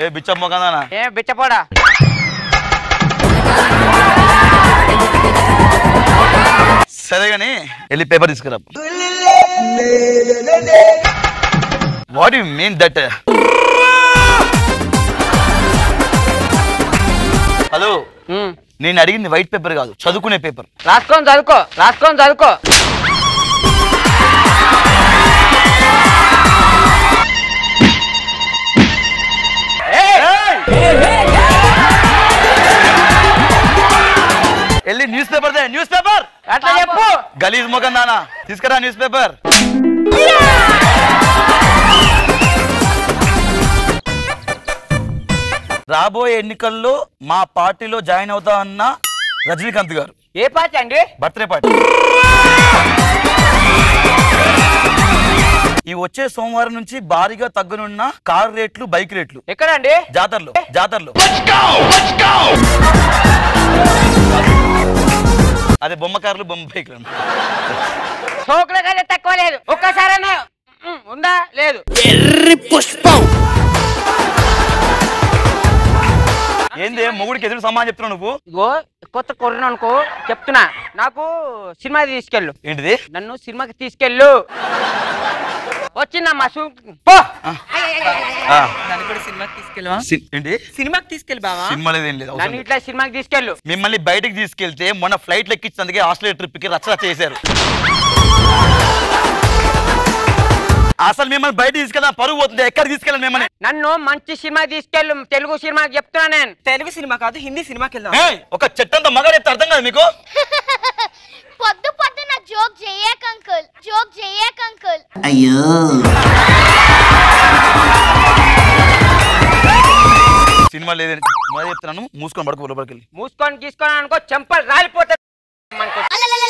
ఏ బిచ్చం మొగందానా ఏ బిచ్చపోడా సరే గాని వెళ్ళి పేపర్ తీసుకురా what you mean that hello um. నేను అడిగింది వైట్ పేపర్ కాదు చదువుకునే పేపర్ రాసుకొని చదువుకో రాసుకొని చదువుకో వెళ్ళి న్యూస్ పేపర్ దే న్యూస్ పేపర్ అట్లా చెప్పు గలీజ్ మొగం దానా తీసుకురా న్యూస్ పేపర్ రాబోయే ఎన్నికల్లో మా పార్టీలో జాయిన్ అవుతా అన్న రజనీకాంత్ గారు ఏ పార్టీ అండి బర్త్డే పార్టీ ఈ వచ్చే సోమవారం నుంచి భారీగా తగ్గనున్న కార్ రేట్లు బైక్ రేట్లు ఎక్కడండి జాతరలో జాతరలో అదే బొమ్మ కార్లు బొమ్మ బైక్లు సోకుల కంటే తక్కువ లేదు ఒక్కసారైనా ఉమ్, ఉందా లేదు ఏంది మొగుడికి ఎదురు సమానం చెప్తున్నావు నువ్వు ఇగో కొత్త కొరిన అనుకో చెప్తున్నా నాకు సినిమా తీసుకెళ్ళు ఏంటిది నన్ను సినిమాకి తీసుకెళ్ళు వచ్చిందమ్మా సూ పో ఆ, నన్ను కూడా సినిమాకి తీసుకెళ్ళవా సి- ఏంటి సినిమాకి తీసుకెళ్ళి బావా సినిమా లేదు ఏం లేదు అవసరం నన్ను లేదు. ఇట్లా సినిమాకి తీసుకెళ్ళు మిమ్మల్ని బయటకు తీసుకెళ్తే మొన్న ఫ్లైట్ లెక్కించినందుకే ఆస్ట్రేలియా ట్రిప్ కి రచ్చ రచ్చ చేశారు అసలు మిమ్మల్ని బయట తీసుకెళ్ళా పరుగు పోతుంది ఎక్కడ తీసుకెళ్ళాలి మిమ్మల్ని నన్ను మంచి సినిమా తీసుకెళ్ళు తెలుగు సినిమాకి చెప్తున్నా నేను తెలుగు సినిమా కాదు హిందీ సినిమాకి వెళ్దాం ఏయ్, ఒక చెట్టంత మగాడు చెప్తే అర్థం కాదు మీకు పొద్దు పొద్దున జోక్ చెయ్యక అంకుల్ జోక్ చెయ్యక అంకుల్ సినిమా లేదని మరి చెప్తున్నాను మూసుకొని పడుకో లోపలికి వెళ్ళి మూసుకొని తీసుకొని అనుకో చెంపలు రాలిపోతాయి మనకు.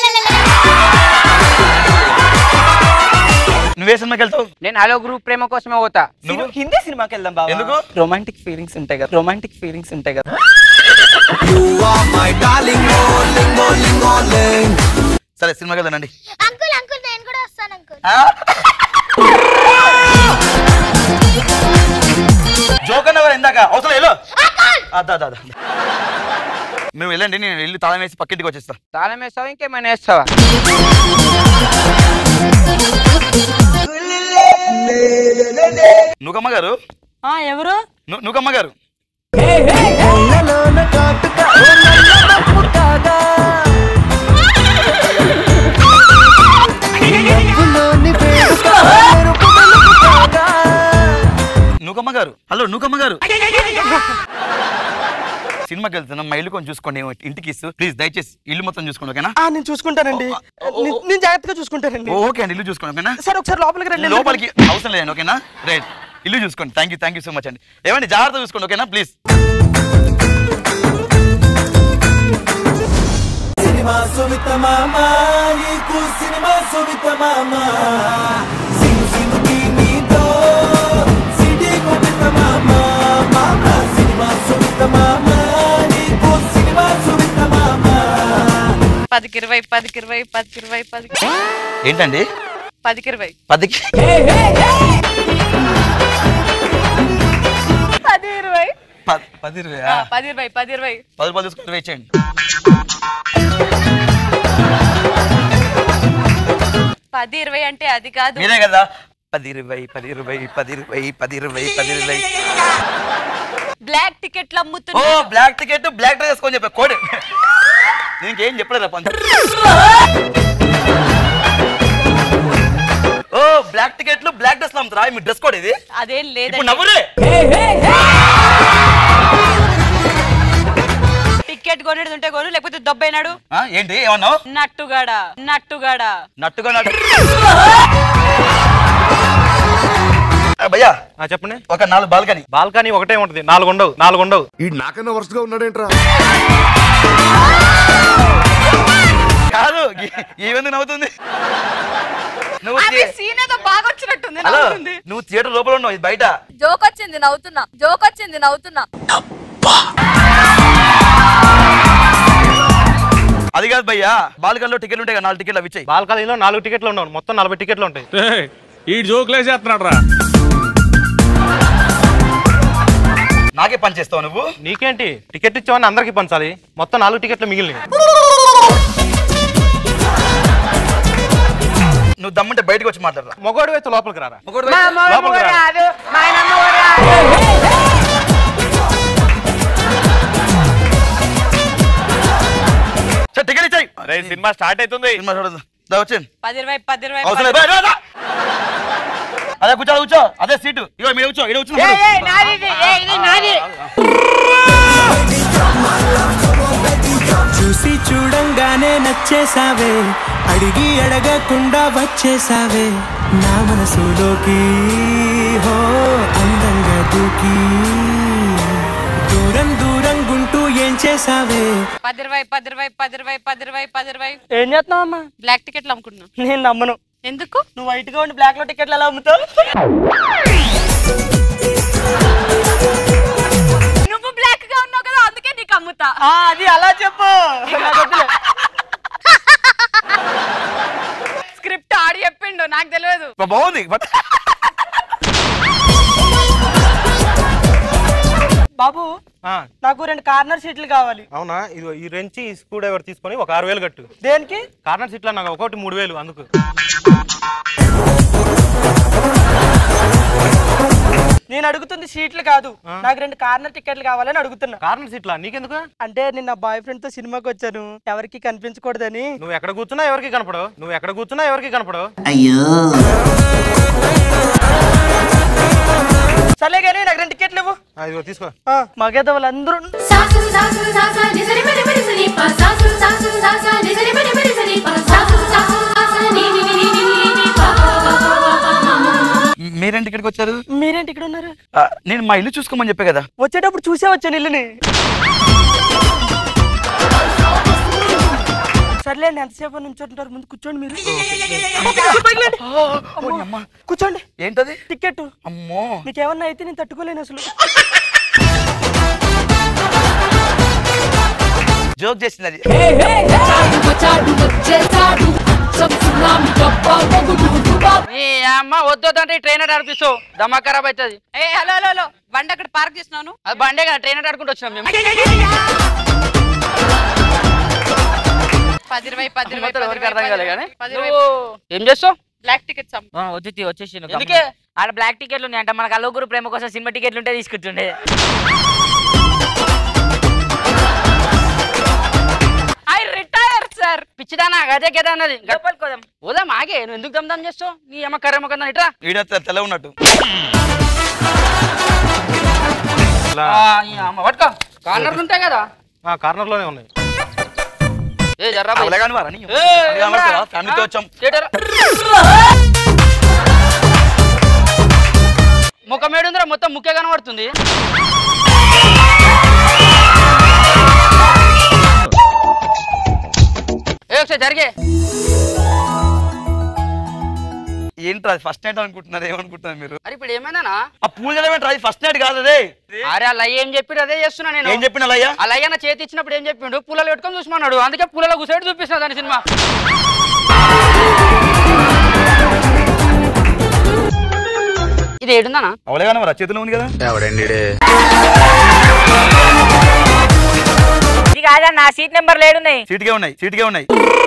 నువ్వే సినిమాకి వెళ్తావు నేను హలో గ్రూప్ ప్రేమ కోసమే పోతా నువ్వు హిందీ సినిమాకి వెళ్దాం బావా ఎందుకు? రొమాంటిక్ ఫీలింగ్స్ ఉంటాయి కదా రొమాంటిక్ ఫీలింగ్స్ ఉంటాయి కదా సరే సినిమాకి వెళ్దానండి అంకుల్ అంకుల్ నేను కూడా వస్తాను అంకుల్ జోక్ అన్నవారు ఇందాక అవసరం వెళ్ళు అదా అదా అదా. మేము వెళ్ళండి నేను వెళ్ళి తాళం వేసి పక్కింటికి వచ్చేస్తా తాళం వేస్తావా ఇంకేమైనా వేస్తావా నువ్వమ్మ గారు ఆ ఎవరు ను- నువ్వమ్మ గారు నువ్వమ్మ గారు హలో నువ్వమ్మ గారు సినిమాకి వెళ్తున్నాం మా ఇల్లు కొంచెం చూసుకోండి ఇంటికి ఇస్తూ ప్లీజ్ దయచేసి ఇల్లు మొత్తం చూసుకోండి ఓకేనా ఆ నేను చూసుకుంటానండి నేను- నేను జాగ్రత్తగా చూసుకుంటానండి ఓకే అండి ఇల్లు చూసుకోండి ఓకేనా సరే ఒకసారి లోపలికి రండి లోపలికి అవసరం లేదండి ఓకేనా రైట్ ఇల్లు చూసుకోండి thank you thank you so much అండి ఏమండి జాగ్రత్త చూసుకోండి ఓకేనా ప్లీజ్ సినిమా సువిత మామ నీకు సినిమా సువిత మామ సిను సినుకి నీతో సిటీ కొట్టిత మామ మామ సినిమా సువిత మామ నీకు సినిమా సువిత మామ పదికి ఇరవై పదికి ఇరవై పదికి ఇరవై పదికి ఏంటండి పదికి ఇరవై పదికి పది ఇరవై ప- పది ఇరవై ఆ, పది ఇరవై పది ఇరవై పది రూపాయలు తీసుకుంటే వెయిట్ చేయండి పది ఇరవై అంటే అది కాదు మీరే కదా పది ఇరవై పది ఇరవై పది ఇరవై పది ఇరవై పది ఇరవై బ్లాక్ టికెట్లు ఓ అమ్ముతున్నా బ్లాక్ టికెట్ బ్లాక్ డ్రెస్ వేసుకొని చెప్పా కోడి నీకేం చెప్పలేదా పంచ ఓ బ్లాక్ టికెట్లు బ్లాక్ డ్రెస్ అమ్ముతారా మీ డ్రెస్ కోడ్ ఇది అదేం ఇప్పుడు లేదండి నవ్వురే టికెట్ కొనేది ఉంటే కొను లేకపోతే దొబ్బైనాడు ఆ, ఏంటి ఏమన్నావు నట్టుగాడా నట్టుగాడా నట్టుగా నట్టు ఆ, భయ్యా ఆ, చెప్పండి ఒక నాలుగు బాల్కనీ బాల్కనీ ఒకటే ఉంటది నాలుగు ఉండవు నాలుగు ఉండవు ఈ నాకన్నా వరుసగా ఉన్నాడేంట్రా కాదు ఈ- ఈవెందుకు నవ్వుతుంది నువ్వు అది థియే- సీన్ ఏదో బాగా వచ్చినట్టుంది హలో నవ్వుతుంది. నువ్వు థియేటర్ లోపల ఉన్నావు ఇది బయట జోక్ వచ్చింది నవ్వుతున్నా జోక్ వచ్చింది నవ్వుతున్నా అది కాదు భయ్యా బాల్కనీలో టికెట్లు ఉంటాయి కదా నాలుగు టికెట్లు అవి ఇచ్చాయి బాల్కనీలో నాలుగు టికెట్లు ఉండవు మొత్తం నలభై టికెట్లు ఉంటాయి ఈ జోకులేసేస్తున్నాడు రా నాకే పని చేస్తావు నువ్వు నీకేంటి టికెట్ ఇచ్చావని అందరికి పంచాలి మొత్తం నాలుగు టికెట్లు మిగిలినాయి నువ్వు దమ్ముంటే బయటకు వచ్చి మాట్లాడరా మొగోడు వేస్తే లోపలికి రారా ఒకడు మా వచ్చి- మొగడు లోపలికి రా. రాదు మా నాన్న కూడా రాదు సరే, టికెట్ ఇచ్చాయి అరే సినిమా స్టార్ట్ అవుతుంది సినిమా చూడదు దా వచ్చింది పది ఇరవై పది ఇరవై అవసరం పది- లేదు. బయట రా, రా. అదే కూర్చో అదే కూర్చో అదే సీటు ఇగో మీరు కూర్చో ఇక్కడ కూర్చో ఏయ్, ఏయ్, నాది ఇది, ఏయ్, ఇది నాది చూసి చూడంగానే నచ్చేసావే అడిగి అడగకుండా వచ్చేసావే నా మనసులోకి హో అందంగా దూకి దూరం దూరం గుంటూ ఏం చేసావే పది ఇరవై పది ఇరవై పది ఇరవై పది ఇరవై పది ఇరవై ఏం చేస్తున్నావు అమ్మా బ్లాక్ టికెట్లు అమ్ముకున్నా నేను నమ్మను ఎందుకు నువ్వు వైట్ గా ఉండి బ్లాక్ లో టికెట్లు ఎలా అమ్ముతావు నువ్వు బ్లాక్ గా ఉన్నావు కదా అందుకే నీకు అమ్ముతా ఆ, అది అలా చెప్పు నాకు వద్దులే. స్క్రిప్ట్ ఆడి చెప్పిండు నాకు తెలియదు బా- బాగుంది బట్ బాబు ఆ, నాకు రెండు కార్నర్ సీట్లు కావాలి అవునా ఇది ఈ రెంచి ఈ స్క్రూ డ్రైవర్ తీసుకొని ఒక ఆరు వేలు కట్టు దేనికి కార్నర్ సీట్లో నాకు ఒకటి మూడు వేలు అందుకు నేను అడుగుతుంది సీట్లు కాదు నాకు రెండు కార్నర్ టికెట్లు కావాలని అడుగుతున్నా కార్నర్ సీట్లా నీకెందుకు అంటే నేను నా బాయ్ ఫ్రెండ్ తో సినిమాకి వచ్చాను ఎవరికి కనిపించకూడదని నువ్వు ఎక్కడ కూర్చున్నా ఎవరికి కనపడవు నువ్వు ఎక్కడ కూర్చున్నా ఎవరికి కనపడవు సరే కానీ నాకు రెండు టికెట్లు ఇవ్వు ఆ, ఇదిగో తీసుకో ఆ, మగేద వాళ్ళందరూ సాసు సాసు సాసా నిసరి మరి మరి సని ప సాసు సాసు సాసా నిసరి మరి మరి సని ప సాసు సాసు సాసా ని ని ని ని ని ని ప మీరేంటి ఇక్కడికి వచ్చారు మీరేంటి ఇక్కడ ఉన్నారు ఆ, నేను మా ఇల్లు చూసుకోమని చెప్పే కదా వచ్చేటప్పుడు చూసే వచ్చాను ఇల్లుని సర్లేండి ఎంతసేపు నుంచి ఉంటారు ముందు కూర్చోండి మీరు పైకిలేండి. అమ్మో, అమ్మా కూర్చోండి ఏంటది టికెట్ అమ్మో మీకేమన్నా అయితే నేను తట్టుకోలేను అసలు జోక్ చేసింది అది ఈ అమ్మ వద్దొద్దంటే ట్రైనర్ ఆడిపిస్తావు దమ్మా ఖరాబ్ అవుతుంది ఏ హలో హలో హలో బండి అక్కడ పార్క్ చేసినాను అది బండే కదా ట్రైనర్ ఆడుకుంటూ వచ్చినాం మేము పది ఇరవై పది ఇరవై మొత్తం ఎవరికి అర్థం కాలే కానీ పది ఇరవై నువ్వు ఏం చేస్తావు బ్లాక్ టికెట్స్ అమ్ము వచ్చి వచ్చేసి ఎందుకే ఆడ బ్లాక్ టికెట్లు ఉన్నాయి అంట మనకు అల్లుగురు ప్రేమ కోసం సినిమా టికెట్లు ఉంటే తీసుకుంటుండే ఐ రిటైర్ సార్ పిచ్చిదానా అదే కదా అన్నది గప్పలుకోదాం పోదాం ఆగే నువ్వు ఎందుకు దమ్దం చేస్తావు నీ అమ్మ కర్రమ్మ కన్నా ఇట్రా ఈడ తె- తెల్ల ఉన్నట్టు ఇలా ఆ, ఈ అమ్మ పట్టుకో కార్నర్లు ఉంటాయి కదా ఆ, కార్నర్లోనే ఉన్నాయి ఏ జర్రా బై. అవలేగాని వారా నీ? ఏ, అది కనబడుతుందా? ఫ్యామిలీతో వచ్చాం చేటరా. ముఖం ఏడుందిరా మొత్తం ముఖ్య కనబడుతుంది ఏ ఒకసారి జరిగే ఏంట్రా ఫస్ట్ నైట్ అనుకుంటున్నారు ఏమనుకుంటున్నారు మీరు అరే ఇప్పుడు ఏమైందనా ఆ పూజ ఏంట్రా అది ఫస్ట్ నైట్ కాదు అదే అరే అలా ఏం చెప్పిడు అదే చేస్తున్నా నేను ఏం చెప్పిన అయ్యా అలా అయ్యా చేతి ఇచ్చినప్పుడు ఏం చెప్పిండు పూలలో పెట్టుకొని చూసుకున్నాడు అందుకే పూలలో కూర్చోటి చూపిస్తున్నా దాని సినిమా ఇది ఏడుందనా అవలేగాని వారా చేతిలో ఉంది కదా ఇది కాదా నా సీట్ నెంబర్ లేడున్నాయి సీటుకే ఉన్నాయి సీటుకే ఉన్నాయి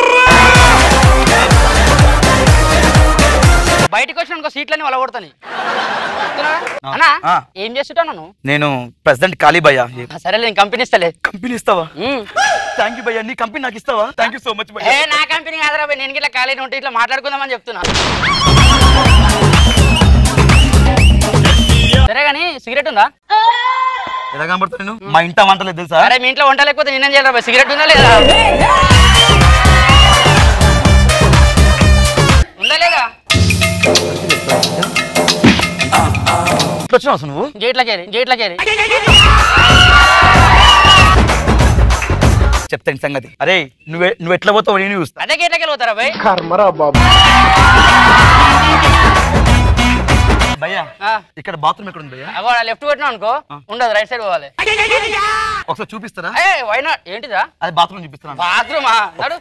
బయటకు వచ్చిన సీట్లని వల కొడతాను అన్నా ఆ. ఏం చేస్తుంటావు నువ్వు నేను ప్రెసిడెంట్ ఖాళీ భయ్యా ఆ, సరేలే నేను కంపెనీ ఇస్తలే కంపెనీ ఇస్తావా ఉమ్. థ్యాంక్ యూ భయ్యా నీ కంపెనీ నాకు ఇస్తావా థ్యాంక్ యూ సో మచ్ ఏ భయ్యా నా కంపెనీ కాదురా బే, నేను ఇట్లా ఖాళీ ఉంటే ఇట్లా మాట్లాడుకుందామని చెప్తున్నా సరే కానీ సిగరెట్ ఉందా ఎలా కనబడుతుంది నేను మా ఇంట వంటలేదు తెలుసా అరే మీ ఇంట్లో వంట లేకపోతే నేనేం చేయాలి బే? సిగరెట్ ఉందా లేదా ఉందా లేదా ఇట్లా వచ్చినావు అసలు నువ్వు గేట్లకి వెళ్ళి గేట్లకి వెళ్ళి చెప్తాను సంగతి అరే నువ్వు నువ్వు ఎట్లా పోతావు నేను చూస్తా అదే గేట్లకి వెళ్ళిపోతారా బై భయ్యా ఆ, ఇక్కడ బాత్రూమ్ ఎక్కడ ఉంది భయ్యా అగో లెఫ్ట్ కొట్టినా అనుకో ఉండదు రైట్ సైడ్ పోవాలి ఒకసారి చూపిస్తారా ఏ వైనాట్ ఏంటిదా అది బాత్రూమ్ చూపిస్తాను బాత్రూమా నడు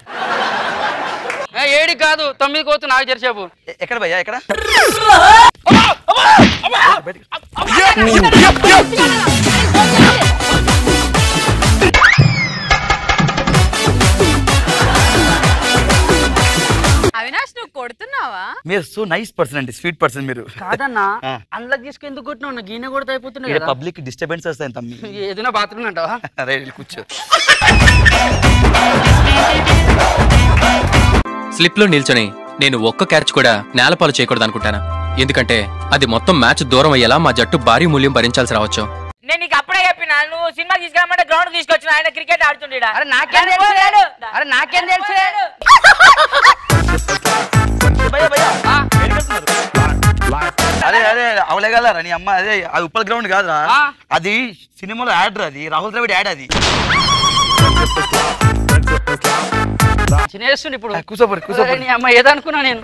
ఏ, ఏడి కాదు తొమ్మిది కోతు నాకు జరిసేపు ఎక్కడ భయ్యా ఎక్కడ అమ్మా! అమ్మా! అవినాష్ నువ్వు కొడుతున్నావా మీరు సో నైస్ పర్సన్ అండి స్వీట్ పర్సన్ మీరు కాదన్నా ఆ. అందులో తీసుకు ఎందుకు కొట్టినావు నాకు ఈయన కొడితే అయిపోతున్నాయి ఇక్కడ కదా పబ్లిక్ డిస్టర్బెన్స్ వస్తాయి తమ్మి ఏదైనా బాత్రూమ్ అంటావా అరే వెళ్ళి కూర్చో స్లిప్ లో నిల్చొని నేను ఒక్క క్యాచ్ కూడా నేలపాలు చేయకూడదు అనుకుంటాను ఎందుకంటే అది మొత్తం మ్యాచ్ దూరం అయ్యేలా మా జట్టు భారీ మూల్యం భరించాల్సి రావచ్చు నేను నీకు అప్పుడే చెప్పిన నువ్వు సినిమా తీసుకురామంటే గ్రౌండ్ తీసుకొచ్చిన ఆయన క్రికెట్ ఆడుతుండే అరే నాకేం తెలుసు అరే నాకేం తెలుసు భయ్యా, భయ్యా. ఏడికి వెళ్తున్నారు? అరే అరే అవలేగలరా నీ అమ్మ అదే అది ఉప్పల్ గ్రౌండ్ కాదురా ఆ. అది సినిమాలో యాడ్ రా అది రాహుల్ ద్రవిడ్ యాడ్ అది చినేస్తుంది ఇప్పుడు ఆ, కూర్చోపోరు అరే కూర్చోపోరు నీ అమ్మ ఏదనుకున్నా నేను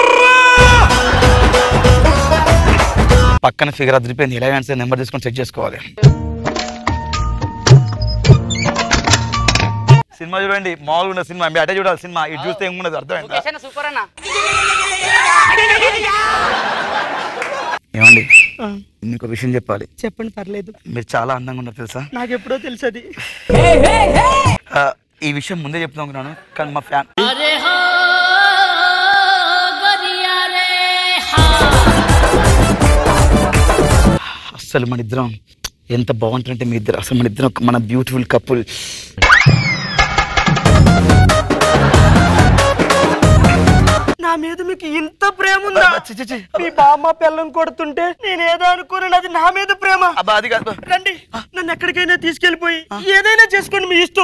పక్కన ఫిగర్ అదిరిపోయింది ఎలా సార్ నెంబర్ తీసుకొని చెక్ చేసుకోవాలి సినిమా చూడండి మామూలుగా ఉన్న సినిమా మీ అటే చూడాలి సినిమా ఇటు చూస్తే ఏమున్నది అర్థమైందా లొకేషన్ సూపర్ అన్న ఏమండి మీకు విషయం చెప్పాలి చెప్పండి పర్లేదు మీరు చాలా అందంగా ఉన్నారు తెలుసా నాకు ఎప్పుడో తెలుసు అది ఆ, ఈ విషయం ముందే చెప్తాం అనుకున్నాను కానీ మా ఫ్యాన్ అసలు మన ఇద్దరం ఎంత బాగుంటుంటే మీ ఇద్దరు అసలు మన ఇద్దరం ఒక- మన బ్యూటిఫుల్ కపుల్ నా మీద మీకు ఇంత ప్రేమ ఉందా మీ బామ్మ పిల్లం కొడుతుంటే నేను ఏదో అనుకున్నాను అది నా మీద ప్రేమ అబ్బా అది కాదు రండి నన్ను ఎక్కడికైనా తీసుకెళ్ళిపోయి ఏదైనా చేసుకోండి మీ ఇష్టం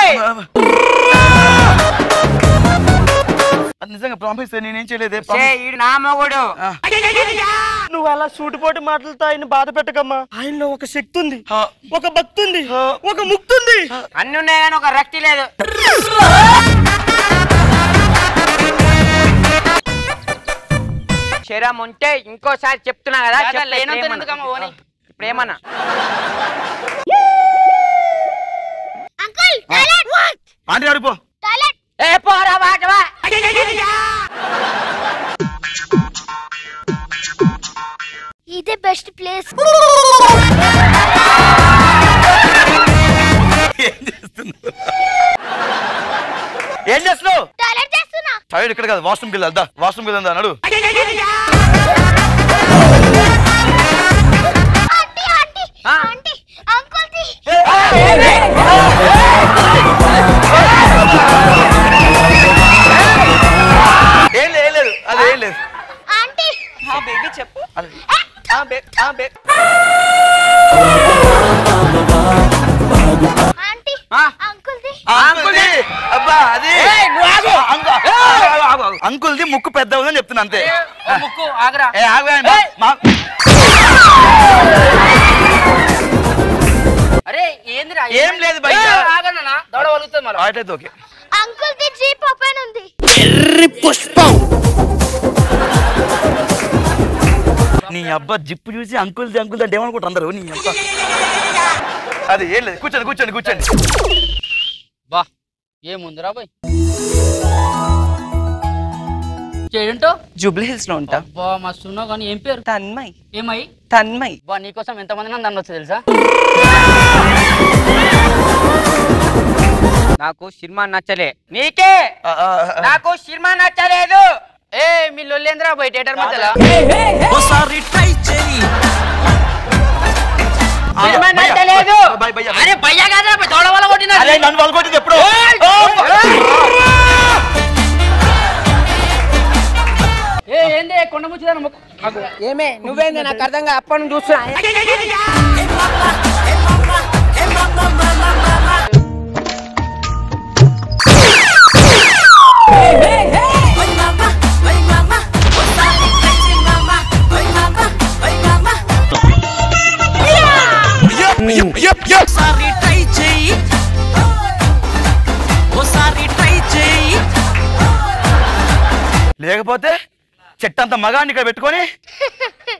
అది నిజంగా ప్రామిస్ నేనేం చేయలేదే ఈడు నా మొగుడు నువ్వు అలా సూటిపోటి మాటలతో ఆయన బాధ పెట్టకమ్మా ఆయనలో ఒక శక్తి ఉంది ఒక భక్తి ఉంది ఒక ముక్తి ఉంది అన్ని ఉన్నాయి కానీ ఒక రక్తి లేదు శరం ఉంటే ఇంకోసారి చెప్తున్నా కదా చెప్పు, ప్రేమను. ప్రేమనా ఆంటీ అడుపో ఏ పోరా వాటవా ఇదే బెస్ట్ ప్లేస్ ఏం చేస్తున్నావు ఏం చేస్తున్నావు టాయిలెట్ చేస్తున్నా సైడ్ ఇక్కడ కాదు వాష్రూమ్కి వెళ్ళా వాష్రూమ్కి వెళ్దా నడు ఆంటీ ఆంటీ ఆంటీ అంకుల్ ది ఏం లేదు ఏం లేదు అది ఏం లేదు ఆంటీ బేబీ చెప్పు అది ఆంటీ ఆ. అంకుల్ ది అంకుల్ది అబ్బా అది అంకు- ఆగు, ఆగు, ఆగు. అంకుల్ది ముక్కు పెద్ద ఉందని చెప్తున్నా అంతే ముక్కు ఆగరా ఏ ఆగు ఆయన, మా- అరే ఏందిరా ఏం లేదు భయ్యా. ఆగన్నా దౌడ వలుగుతుంది మళ్ళీ మా- అటైతే ఓకే అంకుల్ ది జీప్ ఓపెన్ ఉంది నీ అబ్బా జిప్పు చూసి అంకుల్ది అంకుల్ అంటే ఏమనుకుంటారు అందరూ నీ అబ్బా అది ఏం లేదు కూర్చోండి కూర్చోండి కూర్చోండి బా ఏముందిరా బాయ్ ఏంటో జూబ్లీ హిల్స్ లో ఉంటా అబ్బా మస్తున్నావు కానీ ఏం పేరు తన్మయ్ ఏమై తన్మయ్ బా నీకోసం ఎంతమంది నన్ను అనొచ్చు తెలుసా నాకు సినిమా నచ్చలే నీకే ఆ, ఆ, ఆ. నాకు సినిమా నచ్చలేదు ఏ మీ లొల్లేంద్రా బయట థియేటర్ మధ్యలో ఓసారి ట్రై చేయి ఆ, సినిమా భయ్యా, నచ్చలేదు భయ్యా, భయ్యా, అరే భయ్యా కాదా దౌడ వల్ల కొట్టినా అరే నన్ను వాళ్ళు కొట్టింది ఎప్పుడు ఏ ఏంది కొండ ముచ్చిదాను ముక్కు ఏమే నువ్వేంది నాకు అర్థం కాదు అప్పటి నుంచి చూస్తున్నా ఓసారి ట్రై చేయి ఓసారి ట్రై చేయి లేకపోతే చెట్టంత మగాన్ని ఇక్కడ పెట్టుకొని